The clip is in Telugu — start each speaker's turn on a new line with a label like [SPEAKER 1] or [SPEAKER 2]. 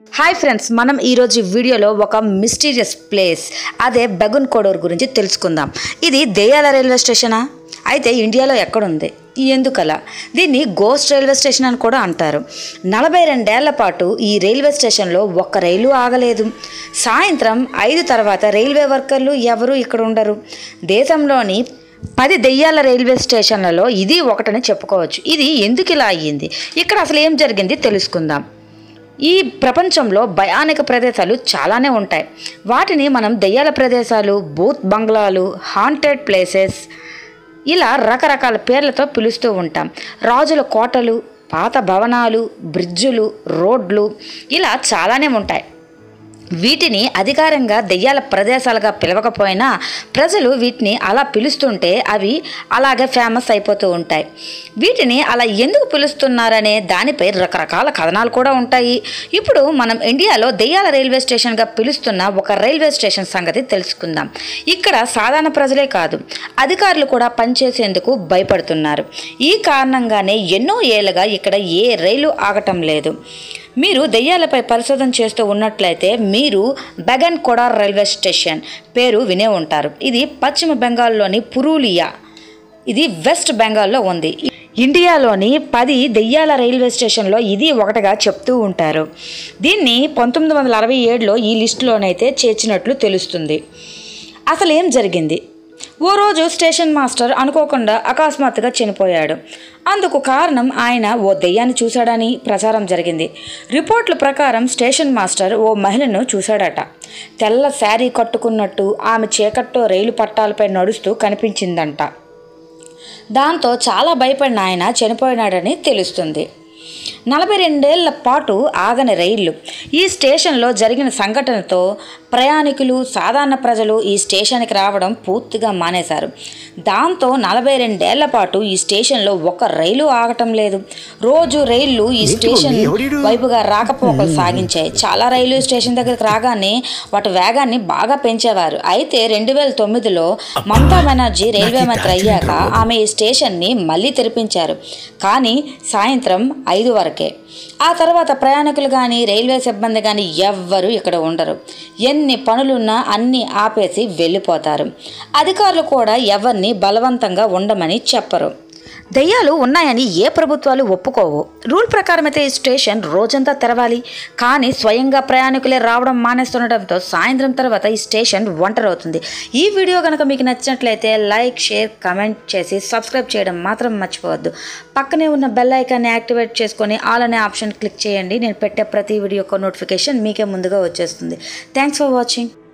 [SPEAKER 1] హాయ్ ఫ్రెండ్స్ మనం ఈరోజు ఈ వీడియోలో ఒక మిస్టీరియస్ ప్లేస్ అదే బెగున్ కోడూర్ గురించి తెలుసుకుందాం ఇది దేయాల రైల్వే స్టేషనా అయితే ఇండియాలో ఎక్కడుంది ఎందుకలా దీన్ని గోస్ట్ రైల్వే స్టేషన్ అని కూడా అంటారు నలభై రెండేళ్ల పాటు ఈ రైల్వే స్టేషన్లో ఒక్క రైలు ఆగలేదు సాయంత్రం ఐదు తర్వాత రైల్వే వర్కర్లు ఎవరు ఇక్కడ ఉండరు దేశంలోని పది దెయ్యాల రైల్వే స్టేషన్లలో ఇది ఒకటని చెప్పుకోవచ్చు ఇది ఎందుకు ఇలా అయ్యింది ఇక్కడ అసలు ఏం జరిగింది తెలుసుకుందాం ఈ ప్రపంచంలో భయానక ప్రదేశాలు చాలానే ఉంటాయి వాటిని మనం దెయ్యాల ప్రదేశాలు బూత్ బంగ్లాలు హాంటెడ్ ప్లేసెస్ ఇలా రకరకాల పేర్లతో పిలుస్తూ ఉంటాం రాజుల కోటలు పాత భవనాలు బ్రిడ్జులు రోడ్లు ఇలా చాలానే ఉంటాయి వీటిని అధికారంగా దెయ్యాల ప్రదేశాలుగా పిలవకపోయినా ప్రజలు వీటిని అలా పిలుస్తుంటే అవి అలాగే ఫేమస్ అయిపోతూ ఉంటాయి వీటిని అలా ఎందుకు పిలుస్తున్నారనే దానిపై రకరకాల కథనాలు కూడా ఉంటాయి ఇప్పుడు మనం ఇండియాలో దెయ్యాల రైల్వే స్టేషన్గా పిలుస్తున్న ఒక రైల్వే స్టేషన్ సంగతి తెలుసుకుందాం ఇక్కడ సాధారణ ప్రజలే కాదు అధికారులు కూడా పనిచేసేందుకు భయపడుతున్నారు ఈ కారణంగానే ఎన్నో ఏళ్ళుగా ఇక్కడ ఏ రైలు ఆగటం లేదు మీరు దెయ్యాలపై పరిశోధన చేస్తూ ఉన్నట్లయితే మీరు బెగన్ కొడార్ రైల్వే స్టేషన్ పేరు వినే ఉంటారు ఇది పశ్చిమ బెంగాల్లోని పురూలియా ఇది వెస్ట్ బెంగాల్లో ఉంది ఇండియాలోని పది దెయ్యాల రైల్వే స్టేషన్లో ఇది ఒకటిగా చెప్తూ ఉంటారు దీన్ని పంతొమ్మిది వందల అరవై ఏడులో ఈ లిస్టులోనైతే చేర్చినట్లు తెలుస్తుంది అసలు ఏం జరిగింది ఓ రోజు స్టేషన్ మాస్టర్ అనుకోకుండా అకస్మాత్తుగా చనిపోయాడు అందుకు కారణం ఆయన ఓ దెయ్యాన్ని చూశాడని ప్రచారం జరిగింది రిపోర్ట్ల ప్రకారం స్టేషన్ మాస్టర్ ఓ మహిళను చూశాడట తెల్ల శారీ కట్టుకున్నట్టు ఆమె చీకట్లో రైలు పట్టాలపై నడుస్తూ కనిపించిందంట దాంతో చాలా భయపడిన ఆయన చనిపోయినాడని తెలుస్తుంది నలభై రెండేళ్ల పాటు ఆగని రైళ్లు ఈ స్టేషన్లో జరిగిన సంఘటనతో ప్రయాణికులు సాధారణ ప్రజలు ఈ స్టేషన్కి రావడం పూర్తిగా మానేశారు దాంతో నలభై రెండేళ్ల పాటు ఈ స్టేషన్లో ఒక్క రైలు ఆగటం లేదు రోజు రైళ్లు ఈ స్టేషన్ వైపుగా రాకపోకలు సాగించాయి చాలా రైల్వే స్టేషన్ దగ్గరికి రాగానే వాటి వేగాన్ని బాగా పెంచేవారు అయితే రెండు వేల తొమ్మిదిలో మమతా బెనర్జీ రైల్వే మంత్రి అయ్యాక ఆమె ఈ స్టేషన్ని మళ్ళీ తెరిపించారు కానీ సాయంత్రం ఐదు వరకే ఆ తర్వాత ప్రయాణికులు కానీ రైల్వే సిబ్బంది కానీ ఎవ్వరూ ఇక్కడ ఉండరు ఎన్ని పనులున్నా అన్నీ ఆపేసి వెళ్ళిపోతారు అధికారులు కూడా ఎవరిని బలవంతంగా ఉండమని చెప్పరు దయ్యాలు ఉన్నాయని ఏ ప్రభుత్వాలు ఒప్పుకోవు రూల్ ప్రకారం అయితే ఈ స్టేషన్ రోజంతా తెరవాలి కానీ స్వయంగా ప్రయాణికులే రావడం మానేస్తుండటంతో సాయంత్రం తర్వాత ఈ స్టేషన్ ఒంటరవుతుంది ఈ వీడియో కనుక మీకు నచ్చినట్లయితే లైక్ షేర్ కమెంట్ చేసి సబ్స్క్రైబ్ చేయడం మాత్రం మర్చిపోవద్దు పక్కనే ఉన్న బెల్ ఐకాన్ని యాక్టివేట్ చేసుకొని ఆల్ అనే ఆప్షన్ క్లిక్ చేయండి నేను పెట్టే ప్రతి వీడియో యొక్క నోటిఫికేషన్ మీకే ముందుగా వచ్చేస్తుంది థ్యాంక్స్ ఫర్ వాచింగ్